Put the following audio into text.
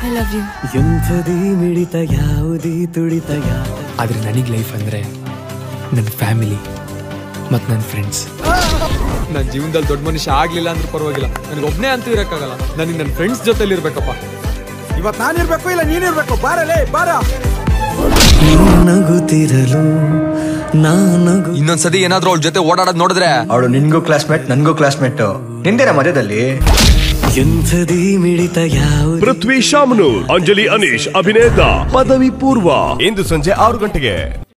I love you ಎಂಥದೀ ಮಿಡಿತ ಯಾವುದೀ ತುಡಿತ ಯಾವ ಆದರೆ ನನಗೆ ಲೈಫ್ ಅಂದರೆ ನನ್ನ ಫ್ಯಾಮಿಲಿ ಮತ್ತು ನನ್ನ ಫ್ರೆಂಡ್ಸ್ ನನ್ನ ಜೀವನದಲ್ಲಿ ದೊಡ್ಡ ಮನುಷ್ಯ ಆಗ್ಲಿಲ್ಲ ಅಂದ್ರೂ ಪರವಾಗಿಲ್ಲ ನನಗೆ ಒಬ್ಬನೇ ಅಂತೂ ಇರಕ್ಕಾಗಲ್ಲ ನನಗೆ ನನ್ನ ಫ್ರೆಂಡ್ಸ್ ಜೊತೆಲಿ ಇರ್ಬೇಕಪ್ಪ ಇವತ್ ನಾನಿರ್ಬೇಕು ಇಲ್ಲ ನೀನಿರ್ಬೇಕು ಬಾರಲೇ ಬಾರ ನೀ ನಗುತ್ತಿರಲು ನಾ ನಗು ಇನ್ನೊಂದ್ಸತಿ ಏನಾದ್ರೂ ಅವಳ ಜೊತೆ ಓಡಾಡೋದ್ ನೋಡಿದ್ರೆ ಅವಳು ನಿನ್ಗೂ ಕ್ಲಾಸ್ಮೇಟ್ ನನ್ಗೂ ಕ್ಲಾಸ್ಮೇಟ್ ನಿಂದೇನ ಮಧ್ಯದಲ್ಲಿ ಎಂಥದೀ ಮಿಡಿತ ಯಾವುದು ಪೃಥ್ವಿ ಶಾಮನೂರ್ ಅಂಜಲಿ ಅನೀಶ್ ಅಭಿನೇತ ಪದವಿ ಪೂರ್ವ ಇಂದು ಸಂಜೆ ಆರು ಗಂಟೆಗೆ